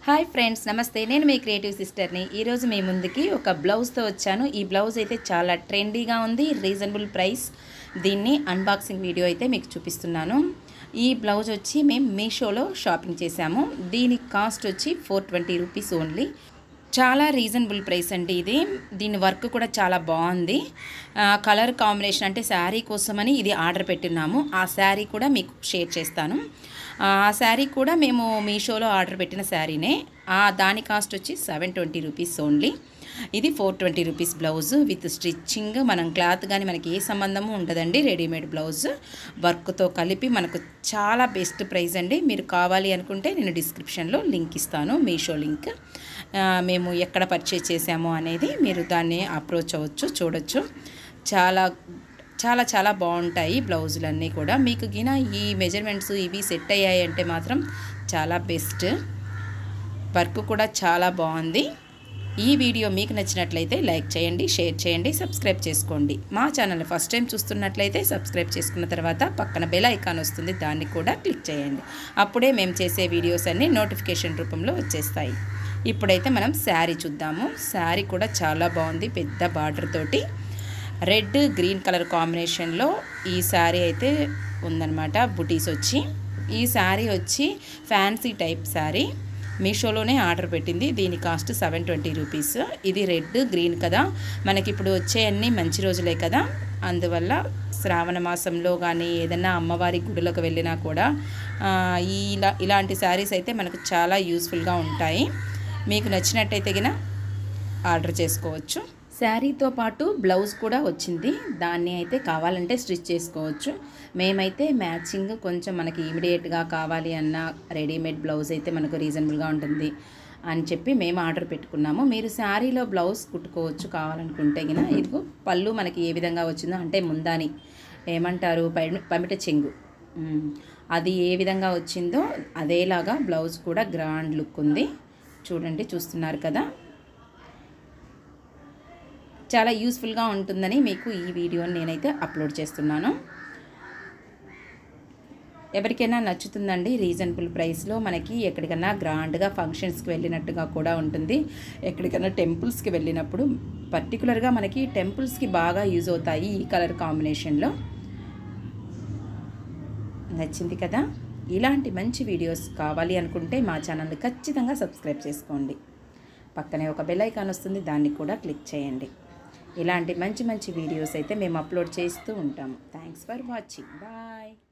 hi friends నమస్తే నేను మీ creative సిస్టర్ని ఈరోజు మీ ముందుకి ఒక బ్లౌజ్తో వచ్చాను ఈ బ్లౌజ్ అయితే చాలా ట్రెండీగా ఉంది రీజనబుల్ ప్రైస్ దీన్ని అన్బాక్సింగ్ వీడియో అయితే మీకు చూపిస్తున్నాను ఈ బ్లౌజ్ వచ్చి మేము మీషోలో షాపింగ్ చేశాము దీని కాస్ట్ వచ్చి ఫోర్ ట్వంటీ రూపీస్ ఓన్లీ చాలా రీజనబుల్ ప్రైస్ అండి ఇది దీని వర్క్ కూడా చాలా బాగుంది ఆ, కలర్ కాంబినేషన్ అంటే శారీ కోసమని ఇది ఆర్డర్ పెట్టున్నాము ఆ శారీ కూడా మీకు షేర్ చేస్తాను ఆ శారీ కూడా మేము మీషోలో ఆర్డర్ పెట్టిన శారీనే ఆ దాని కాస్ట్ వచ్చి సెవెన్ ట్వంటీ రూపీస్ ఓన్లీ ఇది four twenty rupees blouse with stitching మనం క్లాత్ కానీ మనకి ఏ సంబంధము ఉండదండి రెడీమేడ్ బ్లౌజ్ వర్క్తో కలిపి మనకు చాలా బెస్ట్ ప్రైస్ అండి మీరు కావాలి అనుకుంటే నేను డిస్క్రిప్షన్లో లింక్ ఇస్తాను మీషో లింక్ ఆ, మేము ఎక్కడ పర్చేజ్ చేసాము అనేది మీరు దాన్ని అప్రోచ్ అవ్వచ్చు చూడొచ్చు చాలా చాలా చాలా బాగుంటాయి బ్లౌజులన్నీ కూడా మీకు గిన ఈ మెజర్మెంట్స్ ఇవి సెట్ అయ్యాయి అంటే మాత్రం చాలా బెస్ట్ వర్క్ కూడా చాలా బాగుంది ఈ వీడియో మీకు నచ్చినట్లయితే లైక్ చేయండి షేర్ చేయండి సబ్స్క్రైబ్ చేసుకోండి మా ఛానల్ ఫస్ట్ టైం చూస్తున్నట్లయితే సబ్స్క్రైబ్ చేసుకున్న తర్వాత పక్కన బెల్ ఐకాన్ వస్తుంది దాన్ని కూడా క్లిక్ చేయండి అప్పుడే మేము చేసే వీడియోస్ అన్నీ నోటిఫికేషన్ రూపంలో వచ్చేస్తాయి ఇప్పుడైతే మనం శారీ చూద్దాము శారీ కూడా చాలా బాగుంది పెద్ద బార్డర్ తోటి రెడ్ గ్రీన్ కలర్ కాంబినేషన్లో ఈ శారీ అయితే ఉందన్నమాట బుటీస్ వచ్చి ఈ శారీ వచ్చి ఫ్యాన్సీ టైప్ శారీ మీషోలోనే ఆర్డర్ పెట్టింది దీని కాస్ట్ సెవెన్ ట్వంటీ రూపీస్ ఇది రెడ్ గ్రీన్ కదా మనకి ఇప్పుడు వచ్చే అన్ని మంచి రోజులే కదా అందువల్ల శ్రావణ మాసంలో కానీ ఏదైనా అమ్మవారి గుడులకు వెళ్ళినా కూడా ఆ, ఈ ఇలా ఇలాంటి శారీస్ అయితే మనకు చాలా యూస్ఫుల్గా ఉంటాయి మీకు నచ్చినట్టయితే గిన ఆర్డర్ చేసుకోవచ్చు శారీతో పాటు బ్లౌజ్ కూడా వచ్చింది దాన్ని అయితే కావాలంటే స్టిచ్ చేసుకోవచ్చు మేమైతే మ్యాచింగ్ కొంచెం మనకి ఇమీడియట్గా కావాలి అన్న రెడీమేడ్ బ్లౌజ్ అయితే మనకు రీజనబుల్గా ఉంటుంది అని చెప్పి మేము ఆర్డర్ పెట్టుకున్నాము మీరు శారీలో బ్లౌజ్ కుట్టుకోవచ్చు కావాలనుకుంటే గిన ఇదిగో పళ్ళు మనకి ఏ విధంగా వచ్చిందో అంటే ముందాని ఏమంటారు పమి- పమిట చెంగు ఉమ్, అది ఏ విధంగా వచ్చిందో అదేలాగా బ్లౌజ్ కూడా గ్రాండ్ లుక్ ఉంది చూడండి చూస్తున్నారు కదా చాలా యూస్ఫుల్గా ఉంటుందని మీకు ఈ వీడియోని నేనైతే అప్లోడ్ చేస్తున్నాను ఎవరికైనా నచ్చుతుందండి రీజనబుల్ ప్రైస్లో మనకి ఎక్కడికైనా గ్రాండ్గా ఫంక్షన్స్కి వెళ్ళినట్టుగా కూడా ఉంటుంది ఎక్కడికైనా టెంపుల్స్కి వెళ్ళినప్పుడు పర్టికులర్గా మనకి టెంపుల్స్కి బాగా యూజ్ అవుతాయి ఈ కలర్ కాంబినేషన్లో నచ్చింది కదా ఇలాంటి మంచి వీడియోస్ కావాలి అనుకుంటే మా ఛానల్ని ఖచ్చితంగా సబ్స్క్రైబ్ చేసుకోండి పక్కనే ఒక బెల్ ఐకాన్ వస్తుంది దాన్ని కూడా క్లిక్ చేయండి ఇలాంటి మంచి మంచి వీడియోస్ అయితే మేము అప్లోడ్ చేస్తూ ఉంటాము థ్యాంక్స్ ఫర్ వాచింగ్ బాయ్